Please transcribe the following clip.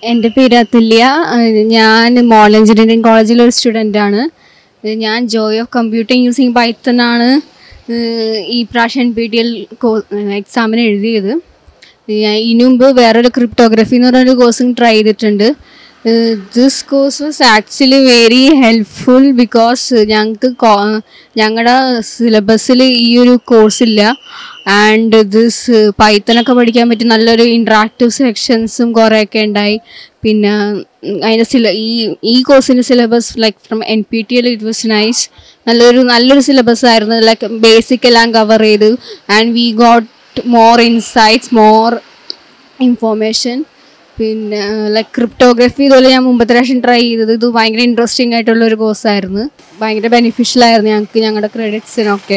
എൻ്റെ പേര് അതുല്യ ഏഹ് ഞാൻ മോഡൽ എഞ്ചിനീയറിംഗ് കോളേജിലെ ഒരു സ്റ്റുഡൻ്റ് ആണ് ഏഹ് ഞാൻ joy of computing using Python ആണ് ഏഹ് ഈ പ്രാവശ്യം എൻ പി ടി എൽ എക്സാമിന് എഴുതിയത് ഞാൻ ഇതിനു മുമ്പ് വേറൊരു ക്രിപ്റ്റോഗ്രഫി എന്ന് പറഞ്ഞൊരു കോഴ്സും ട്രൈ ചെയ്തിട്ടുണ്ട് this course was actually very helpful because ഞങ്ങൾക്ക് ഞങ്ങളുടെ സിലബസിൽ ഈ ഒരു കോഴ്സ് ഇല്ല ആൻഡ് ദിസ് പൈത്തനൊക്കെ പഠിക്കാൻ പറ്റിയ നല്ലൊരു ഇൻട്രാക്റ്റീവ് സെക്ഷൻസും കുറേയൊക്കെ ഉണ്ടായി പിന്നെ ഉം, അതിൻ്റെ സില ഈ ഈ കോഴ്സിൻ്റെ syllabus like from N P T L it was nice നല്ലൊരു നല്ലൊരു സിലബസ് ആയിരുന്നു ലൈക്ക് ബേസിക് എല്ലാം കവർ ചെയ്തു and we got more insights more information പിന്നെ ലൈക്ക് ക്രിപ്റ്റോഗ്രഫി ഇതുപോലെ ഞാൻ മുമ്പത്തെ പ്രാവശ്യം ട്രൈ ചെയ്തത് ഇത് ഭയങ്കര ഇൻട്രസ്റ്റിംഗ് ആയിട്ടുള്ള ഒരു കോഴ്സായിരുന്നു ഭയങ്കര ബെനിഫിഷ്യൽ ആയിരുന്നു ഞങ്ങൾക്ക് ഞങ്ങളുടെ ക്രെഡിറ്റ്സിനൊക്കെ